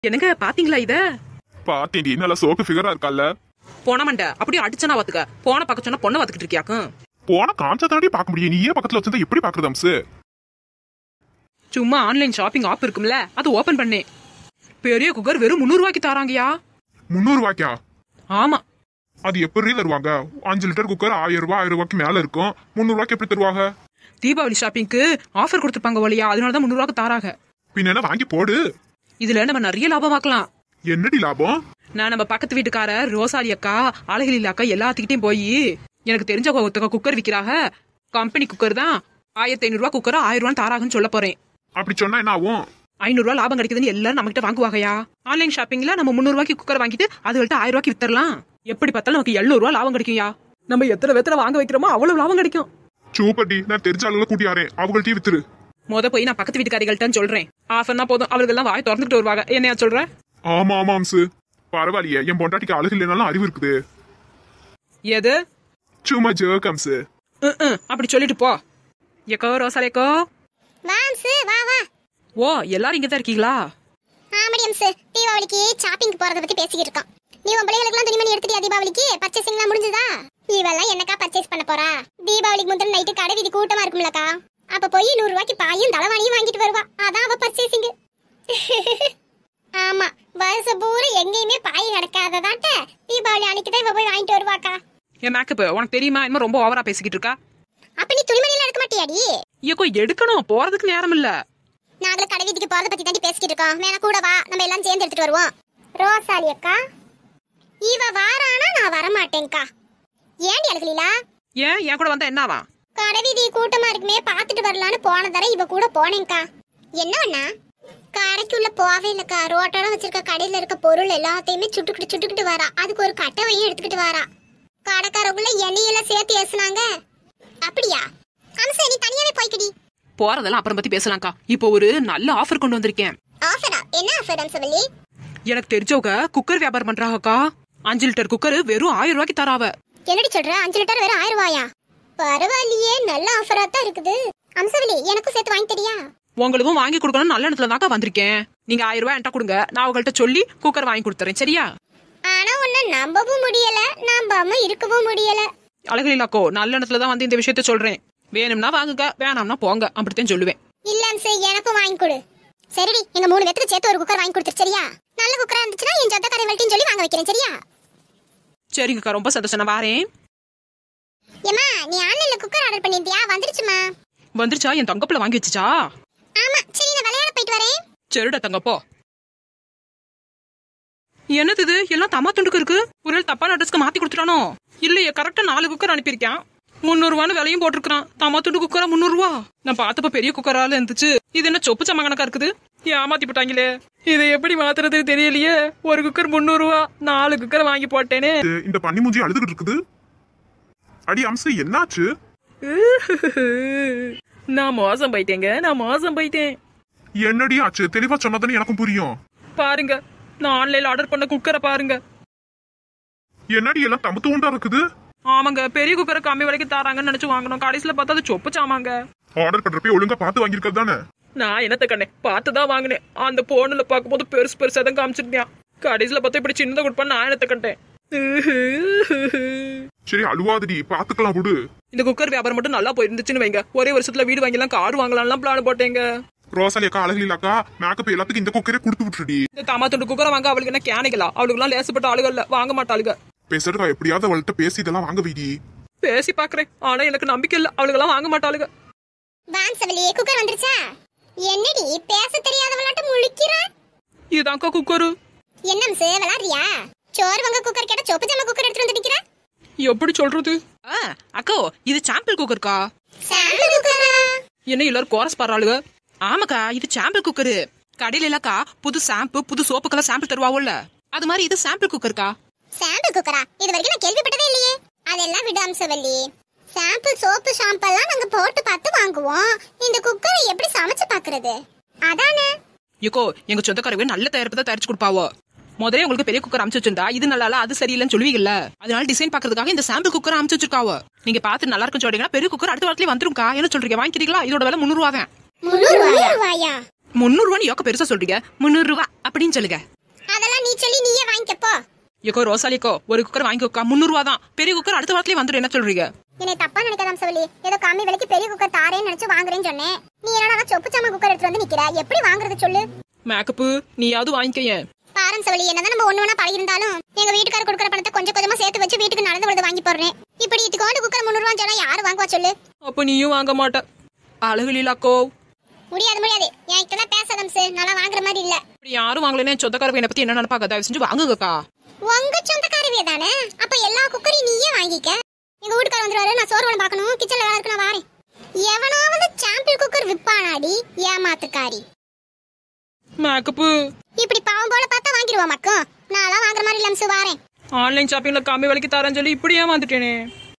என்னங்க பாத்தீங்களா இத பாத்தேன்டி நல்ல சோக்கு ஃபிகரா இருக்கால போன மண்ட அப்படியே அடிச்சனா பாத்துக்க போன பக்க சொன்னா பொண்ணை பாத்துக்கிட்டு இருக்கியாக்கும் போன காமிச்சா தாண்டி பார்க்க முடியும் நீயே பக்கத்துல வச்சிருந்தா எப்படி பாக்குறது அம்சு சும்மா ஆன்லைன் ஷாப்பிங் ஆப் இருக்கும்ல அது ஓபன் பண்ணேன் பெரிய குக்கர் வெறும் முந்நூறு ரூபாய்க்கு தராங்கயா முந்நூறு ரூபாய்க்கா ஆமா அது எப்படி தருவாங்க அஞ்சு லிட்டர் குக்கர் ஆயிரம் ரூபாய் ஆயிரம் ரூபாய்க்கு மேல இருக்கும் முந்நூறு ரூபாய்க்கு எப்படி தருவாங்க தீபாவளி ஷாப்பிங்க்கு ஆஃபர் கொடுத்துருப்பாங்க ஒழியா அதனால தான் முந்நூறு ரூபாய்க்கு தராங்க பின்ன என்ன வாங்கி போடு இதுல நம்ம நிறைய லாபம் பார்க்கலாம் என்னடி லாபம் நான் நம்ம பக்கத்து வீட்டுக்கார ரோசாலி அக்கா அழகிலி அக்கா எல்லாத்துக்கிட்டையும் போய் எனக்கு தெரிஞ்ச ஒருத்தங்க குக்கர் விக்கிறாங்க கம்பெனி குக்கர் தான் ஆயிரத்தி ஐநூறு ரூபா குக்கர் ஆயிரம் ரூபாய் தாராங்கன்னு சொல்ல போறேன் அப்படி சொன்னா என்ன ஆகும் ஐநூறு ரூபாய் லாபம் கிடைக்குதுன்னு எல்லாரும் நம்ம கிட்ட வாங்குவாங்கயா ஆன்லைன் ஷாப்பிங்ல நம்ம முந்நூறு ரூபாய்க்கு குக்கர் வாங்கிட்டு அதுகள்ட்ட ஆயிரம் ரூபாய்க்கு வித்தரலாம் எப்படி பார்த்தாலும் நமக்கு எழுநூறு ரூபாய் லாபம் கிடைக்கும்யா நம்ம எத்தனை வெத்தனை வாங்க வைக்கிறோமோ அவ்வளவு லாபம் கிடைக்கும் சூப்பர்டி நான் தெரிஞ்ச ஆளுகளை கூட்டியாரேன் அவங்கள்ட்டயும் வித்துரு முத போய் நான் பக்கத்து வீட்டுக்காரிகள்ட்ட சொல்றேன் ஆஃபர்னா போதும் அவர்கள் எல்லாம் வாய் திறந்துட்டு வருவாங்க என்னையா சொல்ற ஆமா ஆமா அம்சு பரவாயில்லையே என் பொண்டாட்டிக்கு அழகு இல்லைனாலும் அறிவு இருக்குது எது சும்மா ஜேக் அம்சு ம், ம், அப்படி சொல்லிட்டு போ எக்கோ ரோசாலேக்கோ வாம்சு வா வா ஓ எல்லாரும் இங்க தான் இருக்கீங்களா ஆமாடி அம்சு தீபாவளிக்கு ஷாப்பிங் போறத பத்தி பேசிக்கிட்டு இருக்கோம் நீ உன் பிள்ளைகளுக்குலாம் துணிமணி எடுத்துட்டியா தீபாவளிக்கு பர்ச்சேசிங்லாம் முடிஞ்சதா இவெல்லாம் என்னக்கா பர்ச்சேஸ் பண்ண போறா தீபாவளிக்கு முந்தின நைட்டு கடை வீதி கூட்டமா இருக்கும்லக்கா அப்ப போய் நூறு ரூபாய்க்கு பாயும் தலைவாணியும் வாங்கிட்டு வருவா அதான் அவ பர்ச்சேசிங் ஆமா வருஷம் பூரா எங்கேயுமே பாய் நடக்காததாட்ட தீபாவளி அன்னைக்கு தான் இவ போய் வாங்கிட்டு வருவாக்கா என் மேக்கப் உனக்கு தெரியுமா இன்னும் ரொம்ப ஓவரா பேசிக்கிட்டு இருக்கா அப்ப நீ துணிமணி எல்லாம் எடுக்க மாட்டியாடி ஐயோ எடுக்கணும் போறதுக்கு நேரம் இல்ல நாங்களும் கடை வீதிக்கு போறத பத்தி தாண்டி பேசிக்கிட்டு இருக்கோம் வேணா கூட வா நம்ம எல்லாம் சேர்ந்து எடுத்துட்டு வருவோம் ரோசாலி அக்கா இவ வாரானா நான் வர மாட்டேன்க்கா ஏண்டி அழுகலீலா ஏன் என் கூட வந்தா என்னவா கடை வீதி கூட்டமா இருக்குமே பாத்துட்டு வரலான்னு போன தர இவ கூட போனேன்க்கா என்ன அண்ணா கடைக்குள்ள போவே இல்லக்கா ரோட்டோட வச்சிருக்க கடையில இருக்க பொருள் எல்லாத்தையுமே சுட்டுக்கிட்டு சுட்டுக்கிட்டு வரா அதுக்கு ஒரு கட்டவையும் எடுத்துக்கிட்டு வரா கடைக்காரக்குள்ள எண்ணெயெல்லாம் சேர்த்து ஏசுனாங்க அப்படியா அம்சா நீ தனியாவே போய்க்கடி போறதெல்லாம் அப்புறம் பத்தி பேசலாம்க்கா இப்போ ஒரு நல்ல ஆஃபர் கொண்டு வந்திருக்கேன் ஆஃபரா என்ன ஆஃபர் அம்சவல்லி எனக்கு தெரிஞ்சவங்க குக்கர் வியாபாரம் பண்றாங்கக்கா அஞ்சு லிட்டர் குக்கர் வெறும் ஆயிரம் ரூபாய்க்கு தராவ என்னடி சொல்ற அஞ்சு லிட்டர் வேற ஆயிரம் ரூபாயா பரவாயில்லையே நல்ல ஆஃபரா தான் இருக்குது அம்சவல்லி எனக்கும் சேர்த்து வாங்கி தரியா உங்களுக்கும் வாங்கி கொடுக்கணும் நல்ல இடத்துல தாக்கா வந்திருக்கேன் நீங்க ஆயிரம் ரூபாய் என்கிட்ட கொடுங்க நான் உங்கள்கிட்ட சொல்லி குக்கர் வாங்கி கொடுத்துறேன் சரியா ஆனா உன்னை நம்பவும் முடியல நம்பாம இருக்கவும் முடியல அழகிலாக்கோ நல்ல இடத்துல தான் வந்து இந்த விஷயத்த சொல்றேன் வேணும்னா வாங்குங்க வேணாம்னா போங்க அப்படித்தான் சொல்லுவேன் இல்ல அம்சு எனக்கும் வாங்கி கொடு சரிடி எங்க மூணு பேத்துக்கு சேர்த்து ஒரு குக்கர் வாங்கி கொடுத்துரு சரியா நல்ல குக்கரா இருந்துச்சுன்னா என் சொந்தக்காரங்கள்ட்டையும் சொல்லி வாங்க வைக்கிறேன் சரியா சரிங்கக்கா ரொம்ப சந்தோஷம் நான் வாரேன் ஏமா நீ ஆன்லைன்ல குக்கர் ஆர்டர் பண்ணிருந்தியா வந்துருச்சுமா வந்துருச்சா என் தங்கப்புல வாங்கி வச்சுச்சா ஆமா சரி நான் விளையாட போயிட்டு வரேன் சரிடா தங்கப்போ என்னது இது எல்லாம் தம்மா துண்டுக்கு இருக்கு ஒரு தப்பான அட்ரஸ்க்கு மாத்தி கொடுத்துட்டானோ இல்லையே கரெக்டா நாலு குக்கர் அனுப்பியிருக்கேன் முந்நூறு ரூபான்னு விலையும் போட்டிருக்கான் தம்மா துண்டு குக்கரா முந்நூறு ரூபா நான் பார்த்தப்ப பெரிய குக்கரால இருந்துச்சு இது என்ன சொப்பு சம்ம கணக்கா இருக்குது ஏமாத்தி போட்டாங்களே இதை எப்படி மாத்துறது தெரியலையே ஒரு குக்கர் முந்நூறு ரூபா நாலு குக்கர் வாங்கி போட்டேனே இது இந்த பண்ணி மூஞ்சி அழுதுகிட்டு இருக்குது அடி அம்சு என்னாச்சு நான் மோசம் போயிட்டேங்க நான் மோசம் போயிட்டேன் என்னடி ஆச்சு தெளிவா சொன்னதானே எனக்கும் புரியும் பாருங்க நான் ஆன்லைன்ல ஆர்டர் பண்ண குக்கரை பாருங்க என்னடி எல்லாம் தம்பு உண்டா இருக்குது ஆமாங்க பெரிய குக்கரை கம்மி விலைக்கு தராங்கன்னு நினைச்சு வாங்கணும் கடைசியில பார்த்தா அது சொப்பு சாமாங்க ஆர்டர் பண்றப்ப ஒழுங்கா பார்த்து வாங்கியிருக்கிறது தானே நான் என்னத்த கண்ணே பார்த்து தான் வாங்கினேன் அந்த போன்ல பார்க்கும்போது பெருசு பெருசா தான் காமிச்சிருந்தேன் கடைசியில பார்த்தா இப்படி சின்னதா கொடுப்பான்னு நான் என்னத்த கண்டேன் சரி அழுவாதடி பாத்துக்கலாம் விடு இந்த குக்கர் வியாபாரம் மட்டும் நல்லா போயிருந்துச்சுன்னு வைங்க ஒரே வருஷத்துல வீடு வாங்கிலாம் கார் வாங்கலாம்லாம் பிளான் போட்டேங்க ரோசாலி அக்கா அழகு இல்லாக்கா மேக்கப் எல்லாத்துக்கும் இந்த குக்கரே கொடுத்து விட்டுடி இந்த தாமா துண்டு குக்கரை வாங்க அவளுக்கு என்ன கேனைகளா அவளுக்குலாம் லேசப்பட்ட ஆளுகள்ல வாங்க மாட்டாளுங்க பேசுறதுக்கா எப்படியாவது அவள்கிட்ட பேசி இதெல்லாம் வாங்க வைடி பேசி பாக்குறேன் ஆனா எனக்கு நம்பிக்கை இல்ல அவளுக்கெல்லாம் வாங்க மாட்டாளுங்க வான்சவல்லி குக்கர் வந்துருச்சா என்னடி பேச தெரியாதவளாட்ட முழிக்கிற இதுதான்க்கா குக்கரு என்ன அம்சு விளாடுறியா சோறு வங்க குக்கர் கேட்ட சொப்பு ஜாம குக்கர் எடுத்துட்டு வந்து நிக்கிற எப்படி சொல்றது அக்கோ இது சாம்பிள் குக்கர்க்கா சாம்பிள் குக்கரா என்ன எல்லாரும் கோரஸ் பாடுறாளுங்க ஆமாக்கா இது சாம்பிள் குக்கரு கடையில இல்லக்கா புது ஷாம்பு புது சோப்புக்கெல்லாம் சாம்பிள் தருவாவுல்ல அது மாதிரி இது சாம்பிள் குக்கர்க்கா சாம்பிள் குக்கரா இது வரைக்கும் நான் கேள்விப்பட்டதே இல்லையே அதெல்லாம் விடு அம்சவல்லி சாம்பிள் சோப்பு ஷாம்பெல்லாம் நாங்க போட்டு பார்த்து வாங்குவோம் இந்த குக்கரை எப்படி சமைச்சு பாக்குறது அதானே யக்கோ எங்க சொந்தக்காரங்க நல்ல தயாரிப்பு தான் தயாரிச்சு கொடுப்பாவோ முதல்ல உங்களுக்கு பெரிய குக்கர் அமைச்சு வச்சிருந்தா இது நல்லா இல்ல அது சரியில்லைன்னு சொல்லுவீங்கல்ல அதனால டிசைன் பாக்குறதுக்காக இந்த சாம்பிள் குக்கர் அமைச்சு வச்சிருக்காவோ நீங்க பார்த்து நல்லா இருக்குன்னு சொல்றீங்கன்னா பெரிய குக்கர் அடுத்த வாரத்துலயே வந்துரும்க்கா என்ன சொல்றீங்க வாங்கிக்கிறீங்களா இதோட விலை முந்நூறு ரூபா தான் முந்நூறு ரூபாயா முந்நூறு ரூபான்னு யோக்க பெருசா சொல்றீங்க முந்நூறு ரூபா அப்படின்னு சொல்லுங்க அதெல்லாம் நீ சொல்லி நீயே வாங்கிக்கப்போ ஏக்கோ ரோசாலிக்கோ ஒரு குக்கர் வாங்கிக்கோக்கா முந்நூறு ரூபா தான் பெரிய குக்கர் அடுத்த வாரத்திலே வந்துடும் என்ன சொல்றீங்க என்னை தப்பா நினைக்காத அம்சவலி ஏதோ கம்மி விலைக்கு பெரிய குக்கர் தாரேன்னு நினைச்சு வாங்குறேன்னு சொன்னேன் நீ என்னடா சொப்பு சாமா குக்கர் எடுத்து வந்து நிக்கிற எப்படி வாங்குறது சொல்லு மேக்கப்பு நீயாவது வாங்கிக்கேன் பாரம் சவலி என்னதான் நம்ம ஒண்ணு ஒண்ணா பழகிருந்தாலும் எங்க வீட்டுக்காரர் கொடுக்குற பணத்தை கொஞ்சம் கொஞ்சமா சேர்த்து வச்சு வீட்டுக்கு நடந்து வருது வாங்கி போடுறேன் இப்படி இதுக்கோண்டு குக்கர் முந்நூறு ரூபாய் சொன்னா யாரு வாங்குவா சொல்லு அப்ப நீயும் வாங்க மாட்ட அழகு லீலாக்கோ முடியாது முடியாது என் கிட்ட பேசாத அம்சு நல்லா வாங்குற மாதிரி இல்ல இப்படி யாரும் வாங்கலன்னு சொந்தக்காரங்க என்னை பத்தி என்ன நினைப்பாங்க தயவு செஞ்சு வாங்குங்கக்கா உங்க சொந்தக்காரவே தானே அப்ப எல்லா குக்கரையும் நீயே வாங்கிக்க எங்க வீட்டுக்காரர் வந்துருவாரு நான் சோறு வேலை பார்க்கணும் கிச்சன்ல வேலை இருக்கு நான் வாரேன் எவனாவது சாம்பிள் குக்கர் விப்பானாடி ஏமாத்துக்காரி மேக்கப்பு இப்படி பாவம் போல பார்த்தா வாங்கிடுவா மக்கும் நான்லாம் வாங்குற மாதிரி இல்ல அம்சு வாரேன் ஆன்லைன் ஷாப்பிங்ல கம்மி விலைக்கு தரேன்னு சொல்லி இப்படி ஏமாந்துட்டேனே